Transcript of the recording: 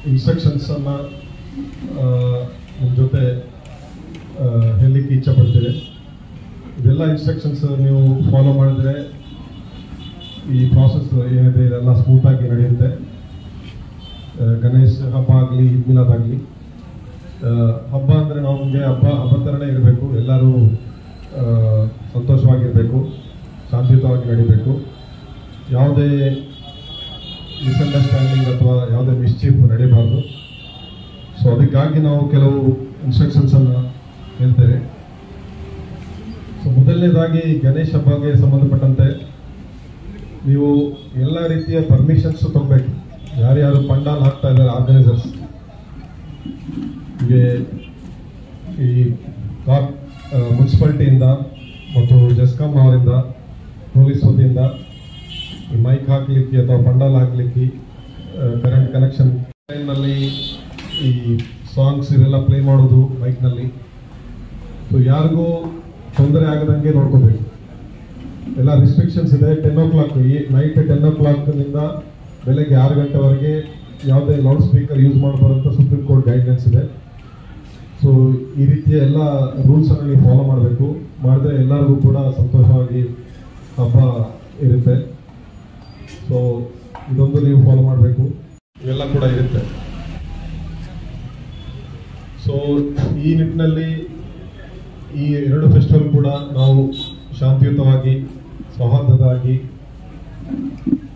ಇನ್ಸ್ಟ್ರಕ್ಷನ್ಸನ್ನು ನಿಮ್ಮ ಜೊತೆ ಆ, ಹೇಳಲಿಕ್ಕೆ ಇಚ್ಛೆ ಪಡ್ತೇವೆ ಇದೆಲ್ಲ ಇನ್ಸ್ಟ್ರಕ್ಷನ್ಸ್ ನೀವು ಫಾಲೋ ಮಾಡಿದ್ರೆ ಈ ಪ್ರಾಸೆಸ್ ಏನಿದೆ ಇದೆಲ್ಲ ಸ್ಮೂತಾಗಿ ನಡೆಯುತ್ತೆ ಆ, ಗಣೇಶ್ ಹಬ್ಬ ಆಗಲಿ ಈದ್ ಮಿಲಾದ್ ಆಗಲಿ ಹಬ್ಬ ಅಂದರೆ ನಮಗೆ ಹಬ್ಬ ಹಬ್ಬ ಥರನೇ ಇರಬೇಕು ಎಲ್ಲರೂ ಆ, ಸಂತೋಷವಾಗಿರಬೇಕು ಶಾಂತಿಯುತವಾಗಿ ನಡಿಬೇಕು ಯಾವುದೇ ಮಿಸ್ಅಂಡರ್ಸ್ಟ್ಯಾಂಡಿಂಗ್ ಅಥವಾ ಯಾವುದೇ ಮಿಸ್ಚೀಫ್ ನಡೀಬಾರ್ದು ಸೊ ಅದಕ್ಕಾಗಿ ನಾವು ಕೆಲವು ಇನ್ಸ್ಟ್ರಕ್ಷನ್ಸನ್ನು ಹೇಳ್ತೇವೆ ಸೊ ಮೊದಲನೇದಾಗಿ ಗಣೇಶ ಹಬ್ಬಗೆ ಸಂಬಂಧಪಟ್ಟಂತೆ ನೀವು ಎಲ್ಲ ರೀತಿಯ ಪರ್ಮಿಷನ್ಸ್ ತಗೋಬೇಕು ಯಾರ್ಯಾರು ಪಂಡಾಲ್ ಹಾಕ್ತಾ ಇದ್ದಾರೆ ಆರ್ಗನೈಸರ್ಸ್ ಹೀಗೆ ಈ ಕಾರ್ ಮುನ್ಸಿಪಾಲ್ಟಿಯಿಂದ ಮತ್ತು ಜೆಸ್ಕಾಂ ಅವರಿಂದ ಪೊಲೀಸ್ ವತಿಯಿಂದ ಈ ಮೈಕ್ ಹಾಕ್ಲಿಕ್ಕೆ ಅಥವಾ ಪಂಡಾಲ್ ಹಾಕ್ಲಿಕ್ಕೆ ಕರೆಂಟ್ ಕನೆಕ್ಷನ್ ನಲ್ಲಿ ಈ ಸಾಂಗ್ಸ್ ಇದೆಲ್ಲ ಪ್ಲೇ ಮಾಡೋದು ಮೈಕ್ನಲ್ಲಿ ಸೊ ಯಾರಿಗೂ ತೊಂದರೆ ಆಗದಂಗೆ ನೋಡ್ಕೋಬೇಕು ಎಲ್ಲ ರಿಸ್ಟ್ರಿಕ್ಷನ್ಸ್ ಇದೆ ಟೆನ್ ಓ ಕ್ಲಾಕ್ ಈ ನೈಟ್ ಟೆನ್ ಓ ಕ್ಲಾಕ್ನಿಂದ ಬೆಳಗ್ಗೆ ಆರು ಗಂಟೆವರೆಗೆ ಯಾವುದೇ ಲೌಡ್ ಸ್ಪೀಕರ್ ಯೂಸ್ ಮಾಡಬಾರಂತ ಸುಪ್ರೀಂ ಕೋರ್ಟ್ ಗೈಡ್ಲೈನ್ಸ್ ಇದೆ ಸೊ ಈ ರೀತಿಯ ಎಲ್ಲ ರೂಲ್ಸ್ ಅನ್ನು ನೀವು ಫಾಲೋ ಮಾಡಬೇಕು ಮಾಡಿದ್ರೆ ಎಲ್ಲರಿಗೂ ಕೂಡ ಸಂತೋಷವಾಗಿ ಹಬ್ಬ ಇರುತ್ತೆ ಸೊ ಇದೊಂದು ನೀವು ಫಾಲೋ ಮಾಡಬೇಕು ಇವೆಲ್ಲ ಕೂಡ ಇರುತ್ತೆ ಸೊ ಈ ನಿಟ್ಟಿನಲ್ಲಿ ಈ ಎರಡು ಫೆಸ್ಟಿವಲ್ ಕೂಡ ನಾವು ಶಾಂತಿಯುತವಾಗಿ ಸೌಹಾರ್ದವಾಗಿ